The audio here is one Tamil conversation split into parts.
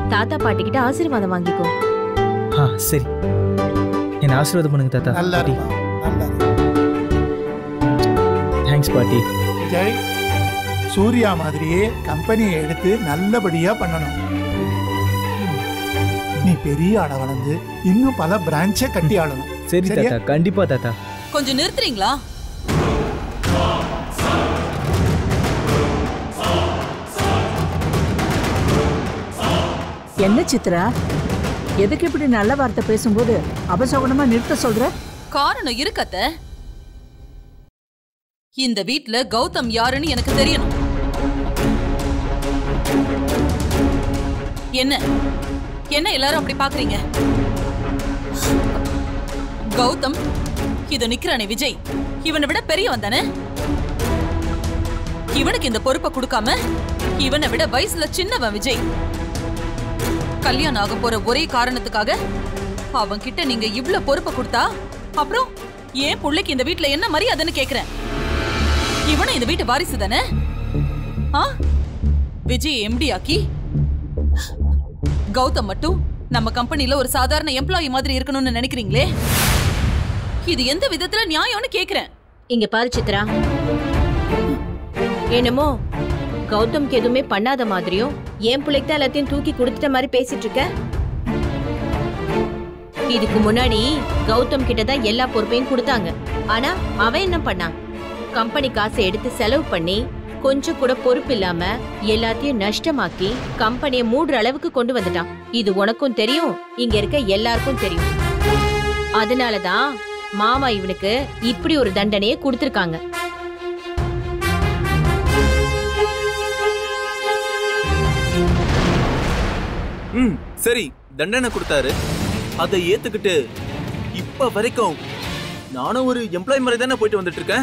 தாத்தா பாட்டி கிட்ட ஆசீர்வாதம் வாங்கிக்கோ ஆ சரி என்ன ஆசீர்வாதம் பண்ணுங்க தாத்தா நல்லா பாட்டி இருப்பா நல்லா இரு. தேங்க்ஸ் பாட்டி விஜய் சூர்யா மாதிரியே கம்பெனியை எடுத்து நல்லபடியா பண்ணணும் நீ பெரிய ஆள வளர்ந்து இன்னும் பல பிரான்ச்சை கட்டி ஆளணும் சரி சரியா? தாத்தா கண்டிப்பா தாத்தா கொஞ்சம் நிறுத்துறீங்களா என்ன சித்ரா எதுக்கு இப்படி நல்ல வார்த்தை பேசும்போது அபசகுணமா நிறுத்த சொல்ற காரணம் இருக்கத்த இந்த வீட்ல கௌதம் யாருன்னு எனக்கு தெரியணும் என்ன என்ன எல்லாரும் அப்படி பாக்குறீங்க கௌதம் இது நிக்கிறானே விஜய் இவனை விட பெரியவன் தானே இவனுக்கு இந்த பொறுப்பை கொடுக்காம இவனை விட வயசுல சின்னவன் விஜய் கல்யாணம் ஆக போற ஒரே காரணத்துக்காக அவன் கிட்ட நீங்க இவ்ளோ பொறுப்பை கொடுத்தா அப்புறம் ஏன் புள்ளைக்கு இந்த வீட்ல என்ன மரியாதைன்னு கேக்குறேன் இவனும் இந்த வீட்டு வாரிசு தானே ஆ விஜய் எம்டி ஆக்கி கௌதம் மட்டும் நம்ம கம்பெனில ஒரு சாதாரண எம்ப்ளாயி மாதிரி இருக்கணும்னு நினைக்கிறீங்களே இது எந்த விதத்துல நியாயம்னு கேக்குறேன் இங்க பாரு சித்ரா என்னமோ கௌதம்க்கு எதுவுமே பண்ணாத மாதிரியும் என் பிள்ளைக்கு தான் எல்லாத்தையும் தூக்கி கொடுத்துட்ட மாதிரி பேசிட்டு இருக்க இதுக்கு முன்னாடி கௌதம் கிட்ட தான் எல்லா பொறுப்பையும் கொடுத்தாங்க ஆனா அவன் என்ன பண்ணான் கம்பெனி காசை எடுத்து செலவு பண்ணி கொஞ்சம் கூட பொறுப்பு இல்லாம எல்லாத்தையும் நஷ்டமாக்கி கம்பெனியை மூடுற அளவுக்கு கொண்டு வந்துட்டான் இது உனக்கும் தெரியும் இங்க இருக்க எல்லாருக்கும் தெரியும் அதனாலதான் மாமா இவனுக்கு இப்படி ஒரு தண்டனையை கொடுத்திருக்காங்க ம் சரி தண்டனை கொடுத்தாரு அதை ஏத்துக்கிட்டு இப்ப வரைக்கும் நானும் ஒரு எம்ப்ளாய் மாதிரி தானே போயிட்டு வந்துட்டு இருக்கேன்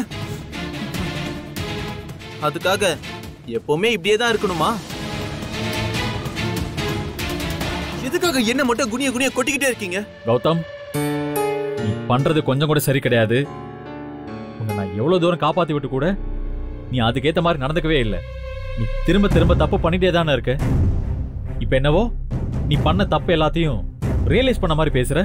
அதுக்காக எப்பவுமே இப்படியே தான் இருக்கணுமா எதுக்காக என்ன மட்டும் குனிய குனிய கொட்டிக்கிட்டே இருக்கீங்க கௌதம் நீ பண்றது கொஞ்சம் கூட சரி கிடையாது உன்னை நான் எவ்வளவு தூரம் காப்பாத்தி விட்டு கூட நீ அதுக்கேத்த மாதிரி நடந்துக்கவே இல்லை நீ திரும்ப திரும்ப தப்பு பண்ணிட்டே தானே இருக்க இப்ப என்னவோ நீ பண்ண தப்பு எல்லாத்தையும் ரியலைஸ் பண்ண மாதிரி பேசுற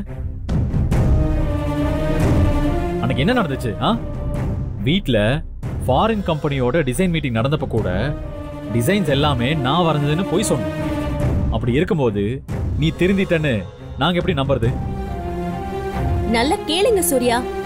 அன்னைக்கு என்ன நடந்துச்சு ஆ வீட்ல ஃபாரின் கம்பெனியோட டிசைன் மீட்டிங் நடந்தப்ப கூட டிசைன்ஸ் எல்லாமே நான் வரைஞ்சதுன்னு போய் சொன்னேன் அப்படி இருக்கும்போது நீ திருந்திட்டன்னு நாங்க எப்படி நம்புறது நல்லா கேளுங்க சூர்யா